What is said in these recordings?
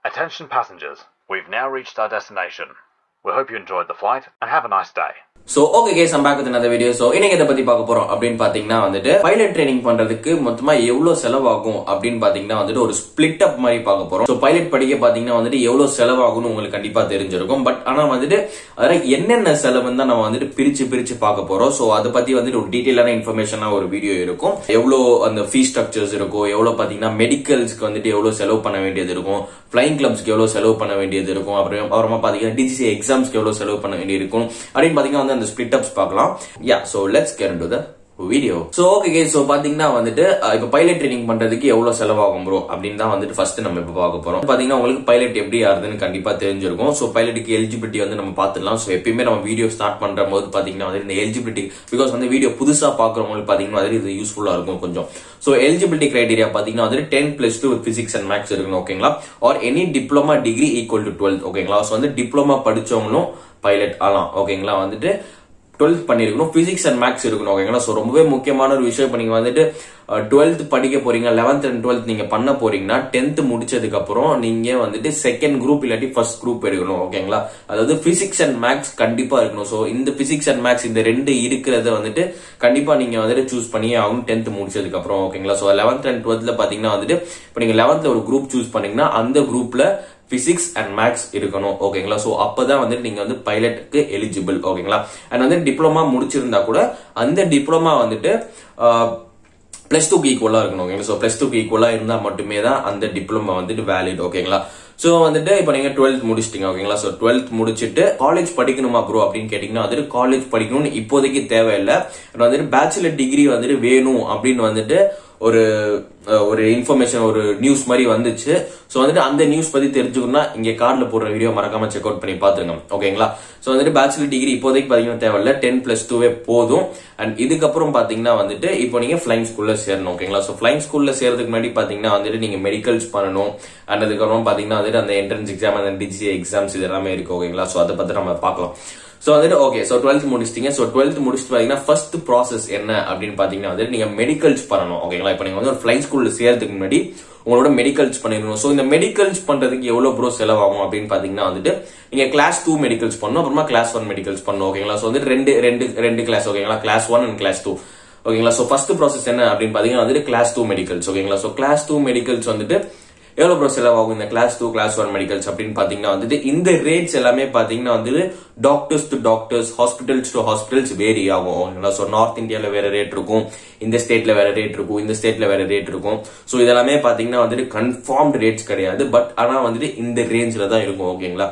Attention passengers, we've now reached our destination. We hope you enjoyed the flight and have a nice day. So okay guys I'm back with another video so இன்னைக்கு இதை பத்தி பார்க்க போறோம் அப்படின்னு பாத்தீங்கன்னா வந்துட்டு pilot training பண்றதுக்கு மொத்தமா எவ்வளவு செலவாகும் அப்படின்னு பாத்தீங்கன்னா வந்துட்டு ஒரு ஸ்பிளிட் அப் மாதிரி பார்க்க போறோம் சோ பைலட் படிக்க பாத்தீங்கன்னா வந்துட்டு எவ்வளவு செலவாகும்னு உங்களுக்கு கண்டிப்பா தெரிஞ்சிருக்கும் பட் ஆனா வந்துட்டு அதுல என்னென்ன செலவுன்னு தான் நம்ம வந்துட்டு பிரிச்சு பிரிச்சு பார்க்க போறோம் சோ அதை பத்தி வந்துட்டு ஒரு டீடைலான இன்ஃபர்மேஷனா ஒரு வீடியோ இருக்கும் எவ்வளவு அந்த ஃபீஸ் ஸ்ட்ரக்சர்ஸ் இருக்கும் எவ்வளவு பாத்தீங்கன்னா மெடிக்கல்ஸ்க்கு வந்துட்டு எவ்வளவு செலவு பண்ண வேண்டியது இருக்கும் ஃபிளைங் கிளப்ஸ்க்கு எவ்வளவு செலவு பண்ண வேண்டியது இருக்கும் அப்புறம் அப்புறமா பாத்தீங்கன்னா டிஜிசி எக்ஸாம்ஸ்க்கு எவ்வளவு செலவு பண்ண வேண்டியது இருக்கும் அப்படின்னு பாத்தீங்கன்னா வந்து அந்த ஸ்பிளிட் அப்ஸ் பார்க்கலாம் யா so let's get to the video so okay கே சோ பாத்தீங்கன்னா வந்துட்டு அஹ், இப்ப பைலட் ட்ரைனிங் பண்றதுக்கு எவ்வளவு செலவாகும் ப்ரோ அப்படின்னு தான் வந்துட்டு ஃபர்ஸ்ட் நம்ம இப்ப பார்க்க போறோம் பாத்தீங்கன்னா உங்களுக்கு பைலட் எப்படி ஆறுதுன்னு கண்டிப்பா தெரிஞ்சிருக்கும் சோ பைலட்டுக்கு எலிஜிபிலிட்டி வந்து நம்ம பார்த்துடலாம் சோ எப்பயுமே நம்ம வீடியோ ஸ்டார்ட் பண்ற போது பாத்தீங்கன்னா வந்து இந்த எலிஜிபிலிட்டி பிகாஸ் வந்து வீடியோ புதுசா பாக்குறவங்களுக்கு பாத்தீங்கன்னா வந்து இது யூஸ்ஃபுல்லா இருக்கும் கொஞ்சம் சோ எலிஜிபிலிட்டி கிரைடீரியா பாத்தீங்கன்னா வந்து ten plus two physics and maths இருக்கணும் ஓகேங்களா or any diploma degree equal to twelfth ஓகேங்களா சோ வந்து டிப்ளமா படிச்சவங்களும் பைலட் ஆகலாம் ஓகேங்களா வந்துட்டு டுவெல்த் பண்ணிருக்கணும் பிசிக்ஸ் அண்ட் மேக்ஸ் இருக்கணும் ஓகேங்களா ஸோ ரொம்பவே முக்கியமான ஒரு விஷயம் இப்போ நீங்க வந்துட்டு டுவெல்த் படிக்க போறீங்க லெவன்த் அண்ட் டுவெல்த் நீங்க பண்ண போறீங்கன்னா டென்த் முடிச்சதுக்கு அப்புறம் நீங்க வந்துட்டு செகண்ட் குரூப் இல்லாட்டி ஃபர்ஸ்ட் குரூப் எடுக்கணும் ஓகேங்களா அதாவது பிசிக்ஸ் அண்ட் மேக்ஸ் கண்டிப்பா இருக்கணும் ஸோ இந்த பிசிக்ஸ் அண்ட் மேக்ஸ் இந்த ரெண்டு இருக்கிறத வந்துட்டு கண்டிப்பா நீங்க வந்துட்டு சூஸ் பண்ணியே ஆகும் டென்த் முடிச்சதுக்கு அப்புறம் ஓகேங்களா ஸோ லெவன்த் அண்ட் டுவெல்த்ல பாத்தீங்கன்னா வந்துட்டு இப்போ நீங்க லெவன்த்ல ஒரு குரூப் சூஸ் பண்ணீங்கன்னா அந்த குரூப்ல பிசிக்ஸ் அண்ட் மேக்ஸ் இருக்கணும் ஓகேங்களா சோ அப்பதான் வந்துட்டு நீங்க வந்து பைலட்டுக்கு எலிஜிபிள் ஓகேங்களா அண்ட் வந்து டிப்ளமா முடிச்சிருந்தா கூட அந்த டிப்ளமா வந்துட்டு பிளஸ் டூக்கு ஈக்குவலா இருக்கணும் ஓகேங்களா ஸோ பிளஸ் டூக்கு ஈக்குவலா இருந்தா மட்டுமே தான் அந்த டிப்ளமா வந்துட்டு வேலிட் ஓகேங்களா சோ வந்துட்டு இப்போ நீங்க டுவெல்த் முடிச்சிட்டீங்க ஓகேங்களா சோ டுவெல்த் முடிச்சிட்டு காலேஜ் படிக்கணுமா ப்ரோ அப்படின்னு கேட்டீங்கன்னா வந்துட்டு காலேஜ் படிக்கணும்னு இப்போதைக்கு தேவையில்லை ஆனா வந்துட்டு பேச்சுலர் டிகிரி வந்துட்டு வேணும் அப்படின்னு வந்துட்டு ஒரு அஹ், ஒரு இன்ஃபர்மேஷன் ஒரு நியூஸ் மாதிரி வந்துச்சு சோ வந்துட்டு அந்த நியூஸ் பத்தி தெரிஞ்சுக்கணும்னா இங்க கார்டுல போடுற வீடியோ மறக்காம செக் அவுட் பண்ணி பாத்துருங்க ஓகேங்களா சோ வந்துட்டு பேச்சுலர் டிகிரி இப்போதைக்கு பாத்தீங்கன்னா தேவையில்ல டென் பிளஸ் டூவே போதும் அண்ட் இதுக்கப்புறம் பாத்தீங்கன்னா வந்துட்டு இப்போ நீங்க ஃபிளைங் ஸ்கூல்ல சேரணும் ஓகேங்களா சோ ஃபிளைங் ஸ்கூல்ல சேர்றதுக்கு முன்னாடி பாத்தீங்கன்னா வந்துட்டு நீங்க மெடிக்கல்ஸ் பண்ணணும் அண்ட் அதுக்கப்புறம் பாத்தீங்கன்னா வந்துட்டு அந்த என்ட்ரன்ஸ் எக்ஸாம் அந்த டிஜி எக்ஸாம்ஸ் இது எல்லாமே இருக்கு ஓகேங்களா சோ அதை பத்தி நம்ம பார்க்கலாம் சோ வந்துட்டு ஓகே சோ டுவெல்த் முடிச்சிட்டீங்க சோ டுவெல்த் முடிச்சுட்டு பாத்தீங்கன்னா ஃபர்ஸ்ட் ப்ராசஸ் என்ன அப்படின்னு பாத்தீங்கன்னா வந்துட்டு நீங்க மெடிக்கல்ஸ் பண்ணணும் ஓகேங்களா இப்போ நீங்க வந்து ஒரு ஃபிளைங் ஸ்கூல்ல சேர்றதுக்கு முன்னாடி உங்களோட மெடிக்கல்ஸ் பண்ணிடணும் சோ இந்த மெடிக்கல்ஸ் பண்றதுக்கு எவ்வளவு ப்ரோ செலவாகும் அப்படின்னு பாத்தீங்கன்னா வந்துட்டு நீங்க கிளாஸ் டூ மெடிக்கல்ஸ் பண்ணணும் அப்புறமா கிளாஸ் ஒன் மெடிக்கல்ஸ் பண்ணணும் ஓகேங்களா சோ வந்து ரெண்டு ரெண்டு ரெண்டு கிளாஸ் ஓகேங்களா class one and class two ஓகேங்களா சோ ஃபர்ஸ்ட் ப்ராசஸ் என்ன அப்படின்னு பாத்தீங்கன்னா வந்துட்டு கிளாஸ் டூ மெடிக்கல்ஸ் ஓகேங்களா சோ கிளாஸ் டூ மெடிக்கல்ஸ் வந்துட்டு எவ்வளவு ப்ரோ செலவாகும் இந்த class two class one medicals அப்படின்னு பாத்தீங்கன்னா வந்துட்டு இந்த ரேட்ஸ் எல்லாமே பாத்தீங்கன்னா வந்துட்டு doctors to doctors hospitals to hospitals vary ஆகும் ஓகேங்களா ஸோ நார்த் இந்தியால வேற ரேட் இருக்கும் இந்த ஸ்டேட்ல வேற ரேட் இருக்கும் இந்த ஸ்டேட்ல வேற ரேட் இருக்கும் ஸோ இதெல்லாமே பாத்தீங்கன்னா வந்துட்டு கன்ஃபார்ம்டு ரேட்ஸ் கிடையாது பட் ஆனா வந்துட்டு இந்த ரேஞ்சில தான் இருக்கும் ஓகேங்களா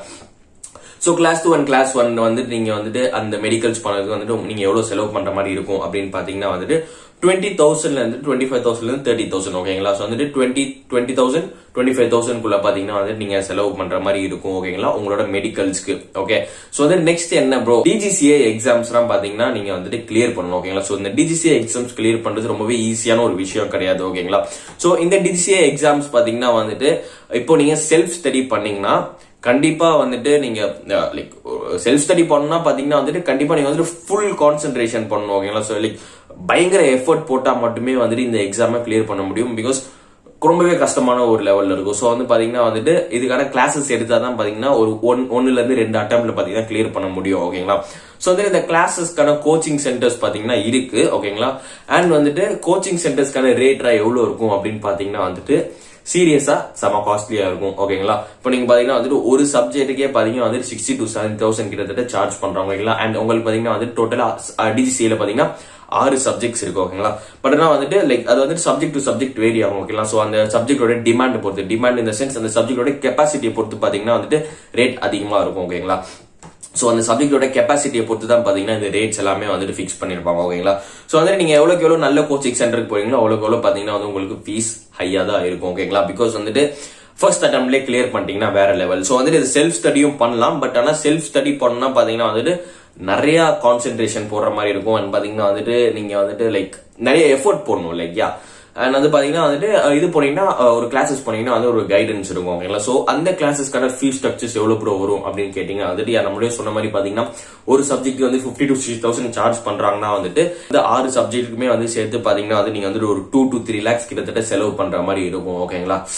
so class two and class one வந்துட்டு நீங்க வந்துட்டு அந்த மெடிக்கல்ஸ் பண்ணதுக்கு வந்துட்டு நீங்க எவ்வளவு செலவு பண்ற மாதிரி இருக்கும் அப்படின்னு பாத்தீங்கன்னா வந்துட்டு டுவெண்ட்டி தௌசண்ட்ல இருந்து டுவெண்ட்டி ஃபைவ் தௌசண்ட்ல இருந்து தேர்ட்டி தௌசண்ட் ஓகேங்களா ஸோ வந்துட்டு twenty twenty thousand twenty five தௌசண்ட்குள்ள பாத்தீங்கன்னா வந்துட்டு நீங்க செலவு பண்ற மாதிரி இருக்கும் ஓகேங்களா உங்களோட மெடிக்கல்ஸ்க்கு ஓகே ஸோ வந்து நெக்ஸ்ட் என்ன ப்ரோ டிஜிசிஏ எக்ஸாம்ஸ்லாம் பாத்தீங்கன்னா நீங்க வந்துட்டு கிளியர் பண்ணணும் ஓகேங்களா ஸோ இந்த டிஜிசிஏ எக்ஸாம்ஸ் கிளியர் பண்றது ரொம்பவே ஈஸியான ஒரு விஷயம் கிடையாது ஓகேங்களா ஸோ இந்த டிஜிசிஏ எக்ஸாம்ஸ் பாத்தீங்கன்னா வந்துட்டு இப்போ நீங்க செல்ஃப் ஸ்டடி பண்ணீங்கன்னா கண்டிப்பா வந்துட்டு நீங்க லைக் செல்ஃப் ஸ்டடி பண்ணா பாத்தீங்கன்னா வந்துட்டு கண்டிப்பா நீங்க வந்துட்டு ஃபுல் கான்சென்ட்ரேஷன் பண்ணணும் ஓகேங்களா ஸோ லைக் பயங்கர எஃபர்ட் போட்டா மட்டுமே வந்துட்டு இந்த எக்ஸாமை கிளியர் பண்ண முடியும் பிகாஸ் ரொம்பவே கஷ்டமான ஒரு லெவல்ல இருக்கும் ஸோ வந்து பாத்தீங்கன்னா வந்துட்டு இதுக்கான கிளாஸஸ் எடுத்தா தான் பாத்தீங்கன்னா ஒரு ஒன் ஒன்னுல இருந்து ரெண்டு அட்டம்ப்ட்ல பாத்தீங்கன்னா கிளியர் பண்ண முடியும் ஓகேங்களா ஸோ வந்து இந்த கிளாஸஸ்க்கான கோச்சிங் சென்டர்ஸ் பாத்தீங்கன்னா இருக்கு ஓகேங்களா அண்ட் வந்துட்டு கோச்சிங் சென்டர்ஸ்க்கான ரேட்ரா எவ்வளவு இருக்கும் அப்படின்னு பாத்தீங்கன்னா வந்துட்டு சீரியஸா செம காஸ்ட்லியா இருக்கும் ஓகேங்களா இப்போ நீங்க பாத்தீங்கன்னா வந்துட்டு ஒரு சப்ஜெக்ட்டுக்கே பாத்தீங்கன்னா வந்து சிக்ஸ்டி டு செவன் தௌசண்ட் கிட்டத்தட்ட சார்ஜ் பண்றாங்க ஓகேங்களா அண்ட் உங்களுக்கு பாத்தீங்கன்னா வந்து டோட்டலா டிஜிசியில பாத்தீங்கன்னா ஆறு சப்ஜெக்ட்ஸ் இருக்கு ஓகேங்களா பட் ஆனா வந்துட்டு லைக் அது வந்துட்டு சப்ஜெக்ட் டு சப்ஜெக்ட் வேரி ஆகும் ஓகேங்களா சோ அந்த சப்ஜெக்டோட டிமாண்ட் பொறுத்து டிமாண்ட் இந்த சென்ஸ் அந்த சப்ஜெக்டோட கெப்பாசிட்டியை பொறுத்து பாத்தீங்கன்னா வந்துட்டு ரேட் அதிகமா இருக்கும் ஓகேங்களா சோ அந்த சப்ஜெக்டோட கெப்பாசிட்டியை பொறுத்து தான் பாத்தீங்கன்னா இந்த ரேட்ஸ் எல்லாமே வந்துட்டு ஃபிக்ஸ் பண்ணிருப்பாங்க ஓகேங்களா சோ வந்து நீங்க எவ்வளவுக்கு எவ்வளவு நல்ல கோச்சிங் சென்டருக்கு போறீங்களோ அவ்வளவுக்கு எவ்வளவு பாத்தீங்கன்னா வந்து உங்களுக்கு ஃபீஸ் ஹையா தான் இருக்கும் ஓகேங்களா பிகாஸ் வந்துட்டு ஃபர்ஸ்ட் அட்டம்ப்ட்லேயே கிளியர் பண்ணிட்டீங்கன்னா வேற லெவல் சோ வந்துட்டு இது செல்ஃப் ஸ்டடியும் பண்ணலாம் பட் ஆனா செல்ஃப் ஸ்டடி பண்ணா பாத்தீங்கன்னா வந்துட்டு நிறைய கான்சென்ட்ரேஷன் போடுற மாதிரி இருக்கும் அண்ட் பாத்தீங்கன்னா வந்துட்டு நீங்க வந்துட்டு லைக் நிறைய எஃபோர்ட் போடணும் லைக் யா அண்ட் வந்து பாத்தீங்கன்னா வந்துட்டு அஹ், இது போனீங்கன்னா அஹ், ஒரு கிளாஸஸ் போனீங்கன்னா வந்து ஒரு கைடன்ஸ் இருக்கும் ஓகேங்களா சோ அந்த கிளாஸஸ்க்கான ஃபீஸ் ஸ்ட்ரக்சர்ஸ் எவ்வளவு ப்ரோ வரும் அப்படின்னு கேட்டீங்க வந்துட்டு யா, நம்மளே சொன்ன மாதிரி பாத்தீங்கன்னா ஒரு சப்ஜெக்ட் வந்து fifty to six thousand charge பண்றாங்கன்னா வந்துட்டு இந்த ஆறு சப்ஜெக்ட்டுக்குமே வந்து சேர்த்து பாத்தீங்கன்னா வந்து நீங்க வந்து ஒரு டூ டு த்ரீ லேக்ஸ் கிட்டத்தட்ட செலவு பண்ற மாதிரி இருக்கும் ஓகேங்களா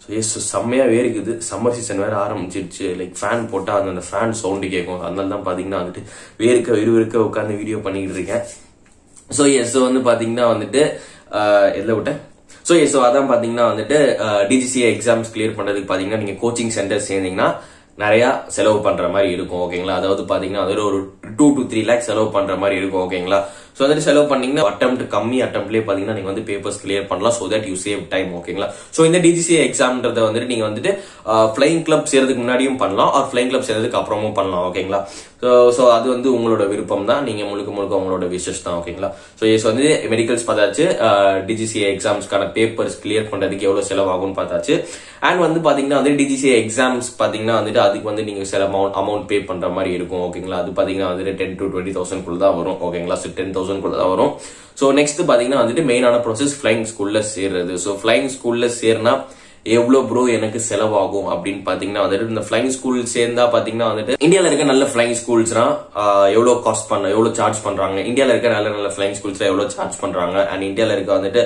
ஸோ எஸ் செம்மையாக வேர்க்குது சம்மர் சீசன் வேறு ஆரம்பிச்சிருச்சு லைக் ஃபேன் போட்டால் அது அந்த ஃபேன் சவுண்டு கேட்கும் அதனால தான் பார்த்தீங்கன்னா வந்துட்டு வேர்க்க விறுவிறுக்க உட்காந்து வீடியோ பண்ணிக்கிட்டு இருக்கேன் ஸோ எஸ் வந்து பார்த்தீங்கன்னா வந்துட்டு எதில் விட்டேன் ஸோ எஸ் ஸோ அதான் பார்த்தீங்கன்னா வந்துட்டு டிஜிசிஏ எக்ஸாம்ஸ் கிளியர் பண்ணுறதுக்கு பார்த்தீங்கன்னா நீங்கள் கோச்சிங் சென்டர் சேர்ந்தீங்கன்னா நிறைய செலவு பண்ற மாதிரி இருக்கும் ஓகேங்களா அதாவது பாத்தீங்கன்னா அது ஒரு டூ டு த்ரீ லேக்ஸ் செலவு பண்ற மாதிரி இருக்கும் ஓகேங்களா ஸோ வந்துட்டு செலவு பண்ணீங்கன்னா அட்டம் கம்மி அட்டம்ப்லேயே பாத்தீங்கன்னா நீங்க வந்து பேப்பர்ஸ் கிளியர் பண்ணலாம் so that you save time ஓகேங்களா ஸோ இந்த டிஜிசிஏ எக்ஸாம்ன்றத வந்துட்டு நீங்க வந்துட்டு ஃபிளைங் கிளப் சேர்றதுக்கு முன்னாடியும் பண்ணலாம் ஆர் ஃபிளைங் கிளப் சேர்றதுக்கு அப்புறமும் பண்ணலாம் ஓகேங்களா ஸோ ஸோ அது வந்து உங்களோட விருப்பம் தான் நீங்க முழுக்க முழுக்க உங்களோட விஷஸ் தான் ஓகேங்களா ஸோ எஸ் வந்து மெடிக்கல்ஸ் பார்த்தாச்சு டிஜிசிஏ எக்ஸாம்ஸ்க்கான பேப்பர்ஸ் கிளியர் பண்றதுக்கு எவ்வளவு செலவாகும்னு பார்த்தாச்சு அண்ட் வந்து பாத்தீங்கன்னா வந்து டிஜிசிஏ எக்ஸாம்ஸ் பாத்தீங்கன்னா வந்துட்டு அதுக்கு வந்து நீங்க சில அமௌண்ட் அமௌண்ட் பே பண்ற மாதிரி இருக்கும் ஓகேங்களா அது பாத்தீங்கன்னா வந்துட்டு டென் டு டுவெண்ட்டி தௌசண்ட் குள்ள தான் வரும் ஓகேங்களா ஸோ டென் தௌசண்ட் குள்ள தான் வரும் ஸோ நெக்ஸ்ட் பாத்தீங்கன்னா வந்துட்டு மெயினான ப்ராசஸ் ஃபிளைங் ஸ்கூல்ல சேர்றது ஸோ ஃபிளைங் ஸ்கூல்ல சேர்னா எவ்வளோ ப்ரோ எனக்கு செலவாகும் அப்படின்னு பாத்தீங்கன்னா வந்துட்டு இந்த ஃபிளைங் ஸ்கூல் சேர்ந்தா பாத்தீங்கன்னா வந்துட்டு இந்தியாவில் இருக்க நல்ல ஃபிளைங் ஸ்கூல்ஸ்னா எவ்வளோ காஸ்ட் பண்ண எவ்வளோ சார்ஜ் பண்றாங்க இந்தியாவில் இருக்க நல்ல நல்ல ஃபிளைங் ஸ்கூல்ஸ்ல எவ்வளோ சார்ஜ் பண்றாங்க அண்ட் இந்தியாவில் இருக்க வந்துட்டு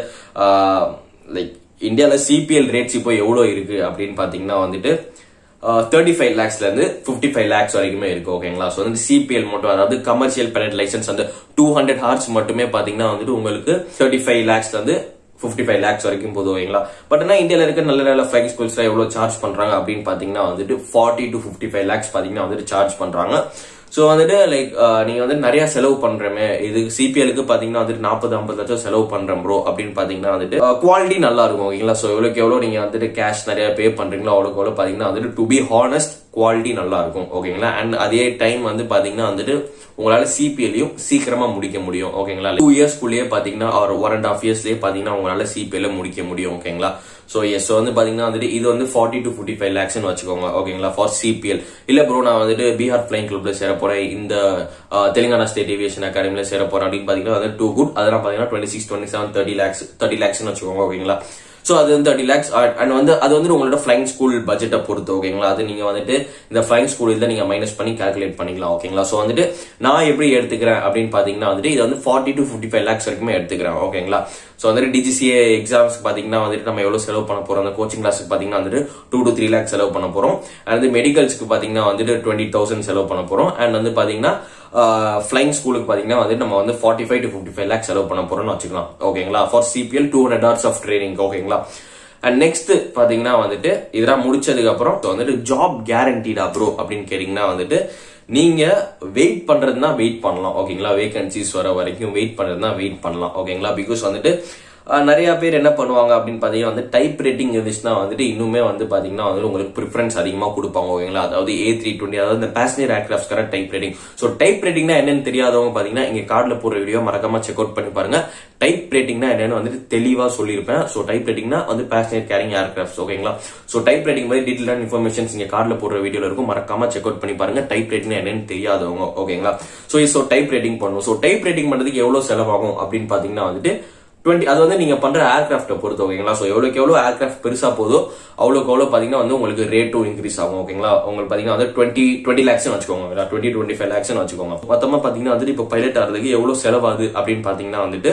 லைக் இந்தியாவில் சிபிஎல் ரேட்ஸ் இப்போ எவ்வளோ இருக்கு அப்படின்னு பாத்தீங்கன்னா வந்துட்டு தேர்ட்டி ஃபைவ் லேக்ஸ்ல இருந்து ஃபிஃப்டி ஃபைவ் லேக்ஸ் வரைக்குமே இருக்கு ஓகேங்களா ஸோ வந்து சிபிஎல் மட்டும் அதாவது கமர்ஷியல் பெனட் லைசன்ஸ் வந்து டூ ஹண்ட்ரட் ஹார்ஸ் மட்டுமே பாத்தீங்கன்னா வந்துட்டு உங்களுக்கு தேர்ட்டி ஃபைவ் லேக்ஸ்ல இருந்து ஃபிஃப்டி ஃபைவ் லேக்ஸ் வரைக்கும் போதும் ஓகேங்களா பட் ஆனால் இந்தியாவில் இருக்க நல்ல நல்ல ஃபிளைங் ஸ்கூல்ஸ்ல எவ்வளவு சார்ஜ் பண்றாங்க அப்படின்னு பாத்தீங்கன்னா வந்துட்டு forty to fifty five lakhs பாத்தீங்கன்னா வந்துட்டு சார்ஜ் பண்றாங்க ஸோ வந்துட்டு லைக் நீங்க வந்து நிறைய செலவு பண்றமே இது சிபிஎலுக்கு பாத்தீங்கன்னா வந்துட்டு நாற்பது ஐம்பது லட்சம் செலவு பண்றேன் ப்ரோ அப்படின்னு பாத்தீங்கன்னா வந்துட்டு குவாலிட்டி நல்லா இருக்கும் ஓகேங்களா ஸோ எவ்வளோக்கு எவ்வளோ நீங்க வந்துட்டு கேஷ் நிறைய பே பண்றீங்களோ அவ்வளோக்கு எவ்வளோ பாத்தீங்கன்னா வந்துட்டு டு பி ஹானஸ்ட் குவாலிட்டி நல்லா இருக்கும் ஓகேங்களா அண்ட் அதே டைம் வந்து பாத்தீங்கன்னா வந்துட்டு உங்களால சிபிஎல்லையும் சீக்கிரமா முடிக்க முடியும் ஓகேங்களா டூ இயர்ஸ்க்குள்ளேயே பாத்தீங்கன்னா ஒரு ஒன் அண்ட் ஆஃப் இயர்ஸ்லயே பாத்தீங்கன்னா உங்களால சிபிஎல் முடிக்க முடியும் ஓகேங்களா ஸோ எஸ் வந்து பாத்தீங்கன்னா வந்துட்டு இது வந்து ஃபார்ட்டி டு ஃபிஃப்டி ஃபைவ் லேக்ஸ்னு வச்சுக்கோங்க ஓகேங்களா ஃபார் சிபிஎல் இல்ல ப்ரோ நான் வந்துட்டு பீகார் பிளைங் கிளப்ல சேர போறேன் இந்த தெலுங்கானா ஸ்டேட் ஏவியேஷன் அகாடமில சேர போறேன் அப்படின்னு பாத்தீங்கன்னா வந்து டூ குட் அதெல்லாம் பாத்தீங்கன்னா twenty six twenty seven thirty lakhs thirty லேக்ஸ்னு வச்சுக்கோங்க ஓகேங்களா ஸோ அது வந்து தேர்ட்டி லேக்ஸ் அண்ட் வந்து அது வந்து உங்களோட ஃபிளைங் ஸ்கூல் பட்ஜெட்டை பொறுத்து ஓகேங்களா அது நீங்க வந்துட்டு இந்த ஃபிளைங் ஸ்கூல் இதில் நீங்க மைனஸ் பண்ணி கால்குலேட் பண்ணிக்கலாம் ஓகேங்களா ஸோ வந்துட்டு நான் எப்படி எடுத்துக்கிறேன் அப்படின்னு பாத்தீங்கன்னா வந்துட்டு இது வந்து forty to fifty five lakhs வரைக்குமே எடுத்துக்கிறேன் ஓகேங்களா ஸோ வந்துட்டு டிஜிசிஏ எக்ஸாம்ஸ் பாத்தீங்கன்னா வந்துட்டு நம்ம எவ்வளவு செலவு பண்ண போறோம் அந்த கோச்சிங் கிளாஸுக்கு பாத்தீங்கன்னா வந்துட்டு டூ டு த்ரீ லேக்ஸ் செலவு பண்ண போறோம் அண்ட் வந்து மெடிக்கல்ஸ்க்கு பாத்தீங்கன்னா வந்துட்டு டுவெண்ட்டி தௌசண்ட் செலவு பண்ண போறோம் அண்ட் வந்து பாத்தீங்கன்னா ஃபிளைங் ஸ்கூலுக்கு பாத்தீங்கன்னா வந்து நம்ம வந்து forty five to fifty five lakhs செலவு பண்ண போறோம்னு வச்சுக்கலாம் ஓகேங்களா for CPL two hundred hours of training ஓகேங்களா அண்ட் நெக்ஸ்ட் பாத்தீங்கன்னா வந்துட்டு இதெல்லாம் முடிச்சதுக்கு அப்புறம் வந்துட்டு ஜாப் கேரண்டீடா ப்ரோ அப்படின்னு கேட்டீங்கன்னா வந்துட்டு நீங்க வெயிட் பண்றதுனா வெயிட் பண்ணலாம் ஓகேங்களா வேகன்சிஸ் வர வரைக்கும் வெயிட் பண்றதுனா வெயிட் பண்ணலாம் ஓகேங்களா பிகாஸ் வந்துட்டு நிறைய பேர் என்ன பண்ணுவாங்க அப்படின்னு பாத்தீங்கன்னா வந்து டைப் ரேட்டிங் இருந்துச்சுன்னா வந்துட்டு இன்னுமே வந்து பாத்தீங்கன்னா வந்து உங்களுக்கு ப்ரிஃபரன்ஸ் அதிகமா கொடுப்பாங்க ஓகேங்களா அதாவது ஏ த்ரீ டுவெண்ட்டி அதாவது இந்த பேசஞ்சர் ஏர்கிராஃப்ட்ஸ்க்கான டைப் ரேட்டிங் ஸோ டைப் ரேட்டிங்னா என்னன்னு தெரியாதவங்க பாத்தீங்கன்னா இங்க கார்டுல போற வீடியோ மறக்காம செக் அவுட் பண்ணி பாருங்க டைப் ரேட்டிங்னா என்னன்னு வந்துட்டு தெளிவா சொல்லியிருப்பேன் ஸோ டைப் ரேட்டிங்னா வந்து பேசஞ்சர் கேரிங் ஏர்கிராஃப்ட்ஸ் ஓகேங்களா ஸோ டைப் ரேட்டிங் மாதிரி டீட்டெயிலான இன்ஃபர்மேஷன்ஸ் இங்க கார்டுல போடுற வீடியோல இருக்கும் மறக்காம செக் அவுட் பண்ணி பாருங்க டைப் ரேட்டிங் என்னன்னு தெரியாதவங்க ஓகேங்களா ஸோ ஸோ டைப் ரேட்டிங் பண்ணுவோம் ஸோ டைப் ரேட்டிங் பண்றதுக்கு எவ்வளவு செலவாகும் அப்படின்னு பாத்தீங்கன்னா வந்துட்டு டுவெண்ட்டி அது வந்து நீங்க பண்ற ஏர்கிராஃப்ட பொறுத்து ஓகேங்களா ஸோ எவ்வளோக்கு எவ்வளோ ஏர்கிராஃப்ட் பெருசா போதோ அவ்வளோக்கு எவ்வளோ பாத்தீங்கன்னா வந்து உங்களுக்கு ரேட்டும் இன்க்ரீஸ் ஆகும் ஓகேங்களா உங்களுக்கு பாத்தீங்கன்னா வந்து டுவெண்ட்டி டுவெண்ட்டி லேக்ஸ் வச்சுக்கோங்க டுவெண்ட்டி டுவெண்ட்டி ஃபைவ் லேக்ஸ் வச்சுக்கோங்க மொத்தமா பாத்தீங்கன்னா வந்துட்டு இப்போ பைலட் ஆகிறதுக்கு எவ்வளவு செலவாகுது அப்படின்னு பாத்தீங்கன்னா வந்துட்டு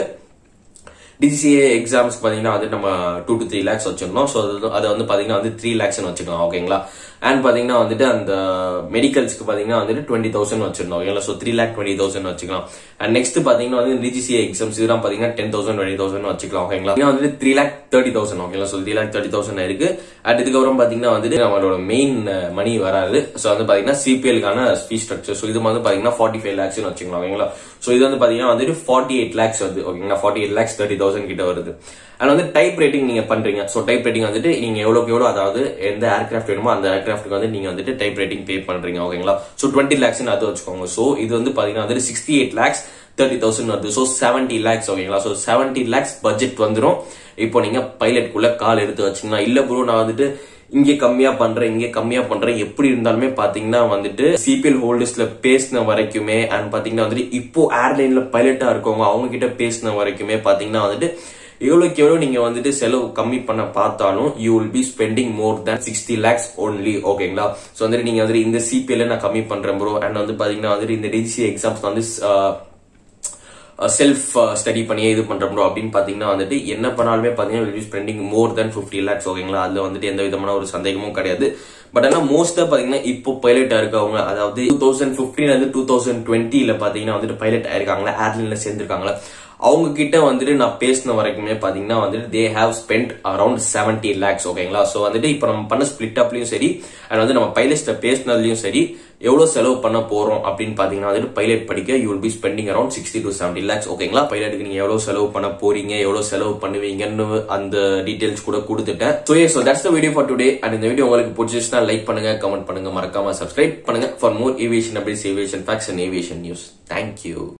டிசிஏ எக்ஸாம்ஸ் பாத்தீங்கன்னா வந்து நம்ம டூ டு த்ரீ லேக்ஸ் வச்சிருந்தோம் ஸோ அது வந்து பாத்தீங்கன்னா வந்து த்ரீ லேக்ஸ்னு வச்சுக்கலாம் ஓகேங்களா அண்ட் பாத்தீங்கன்னா வந்துட்டு அந்த மெடிக்கல்ஸ்க்கு பாத்தீங்கன்னா வந்துட்டு டுவெண்ட்டி தௌசண்ட் வச்சிருந்தோம் ஓகேங்களா so three lakh twenty thousand வச்சுக்கலாம் அண்ட் நெக்ஸ்ட் பாத்தீங்கன்னா வந்து டிஜிசிஏ எக்ஸாம்ஸ் இதெல்லாம் பாத்தீங்கன்னா டென் தௌசண்ட் டுவெண்ட்டி தௌசண்ட் வச்சுக்கலாம் ஓகேங்களா இன்னும் வந்துட்டு த்ரீ லேக் தேர்ட்டி தௌசண்ட் ஓகேங்களா so three lakh thirty thousand இருக்கு அண்ட் இதுக்கப்புறம் பாத்தீங்கன்னா வந்துட்டு நம்மளோட மெயின் மணி வராது ஸோ வந்து பாத்தீங்கன்னா சிபிஎலுக்கான ஃபீஸ் ஸ்ட்ரக்சர் ஸோ இது வந்து பாத்தீங்கன்னா ஃபார்ட்டி ஃபைவ் லேக்ஸ்னு வச்சுக்கலாம் ஓகேங்களா ஸோ இது வந்து பாத்தீங்கன்னா வந்துட்டு ஃபார்ட்டி எயிட் லேக்ஸ் வருது ஓகேங்களா forty eight lakhs thirty thousand கிட்ட வருது அண்ட் வந்து டைப் ரேட்டிங் நீங்க பண்றீங்க ஸோ டைப் ரேட்டிங் வந்துட்டு நீங்க எவ்வளவுக்கு எவ்வளவு அதாவது எந்த ஏர்கிராஃப்ட் வேணுமோ அந்த ஏர்கிராஃப்ட்டுக்கு வந்து நீங்க வந்துட்டு டைப் ரேட்டிங் பே பண்றீங்க ஓகேங்களா ஸோ டுவெண்ட்டி லேக்ஸ் அது வச்சுக்கோங்க ஸோ இது வந்து பாத்தீங்கன்னா வந்துட்டு sixty eight lakhs thirty thousand வருது ஸோ செவன்டி லேக்ஸ் ஓகேங்களா ஸோ செவன்டி லேக்ஸ் பட்ஜெட் வந்துடும் இப்போ நீங்க பைலட்குள்ள கால் எடுத்து வச்சீங்கன்னா இல்ல ப்ரோ நான் வந்துட்டு இங்க கம்மியா பண்றேன் இங்க கம்மியா பண்றேன் எப்படி இருந்தாலுமே பாத்தீங்கன்னா வந்துட்டு சிபிஎல் ஹோல்டர்ஸ்ல பேசின வரைக்குமே அண்ட் பாத்தீங்கன்னா வந்துட்டு இப்போ ஏர்லைன்ல பைலட்டா இருக்கவங்க அவங்க கிட்ட பேசின வரைக்குமே பாத்தீங்கன்னா வந்துட்டு எவ்வளவுக்கு எவ்வளவு நீங்க வந்துட்டு செலவு கம்மி பண்ண பார்த்தாலும் you will be spending more than sixty lakhs only ஓகேங்களா ஸோ வந்துட்டு நீங்க வந்துட்டு இந்த சிபிஎல் நான் கம்மி பண்றேன் ப்ரோ அண்ட் வந்து பாத்தீங்கன்னா வந்துட்டு இந்த டிசி எக்ஸாம்ஸ் வந்து செல்ஃப் ஸ்டடி பண்ணியே இது பண்ற ப்ரோ அப்படின்னு பாத்தீங்கன்னா வந்துட்டு என்ன பண்ணாலுமே பாத்தீங்கன்னா will spending more than fifty lakhs ஓகேங்களா அதுல வந்துட்டு எந்த விதமான ஒரு சந்தேகமும் கிடையாது பட் ஆனா மோஸ்டா பாத்தீங்கன்னா இப்போ பைலட்டா இருக்கவங்க அதாவது டூ தௌசண்ட் பிப்டீன்ல இருந்து டூ தௌசண்ட் டுவெண்ட்டில பாத்தீங்கன்னா வந்துட்டு பைலட் ஆயிருக்காங்களா ஏர்லைன்ல சேர்ந்திருக்காங்களா அவங்க கிட்ட வந்துட்டு நான் பேசின வரைக்குமே பாத்தீங்கன்னா வந்துட்டு they have spend around seventy lakhs ஓகேங்களா சோ வந்துட்டு இப்போ நம்ம பண்ண ஸ்பிளிட் அப்லயும் சரி அண்ட் வந்து நம்ம பைலட்ஸ்ட பேசினதுலயும் சரி எவ்வளவு செலவு பண்ண போறோம் அப்படின்னு பாத்தீங்கன்னா வந்துட்டு பைலட் படிக்க you will be spending around sixty to seventy lakhs ஓகேங்களா பைலட்டுக்கு நீங்க எவ்வளவு செலவு பண்ண போறீங்க எவ்வளவு செலவு பண்ணுவீங்கன்னு அந்த டீடைல்ஸ் கூட கொடுத்துட்டேன் so so that's the video for today and இந்த வீடியோ உங்களுக்கு பிடிச்சிச்சுன்னா லைக் பண்ணுங்க கமெண்ட் பண்ணுங்க மறக்காம சப்ஸ்கிரைப் பண்ணுங்க for more aviation updates aviation facts and aviation news thank you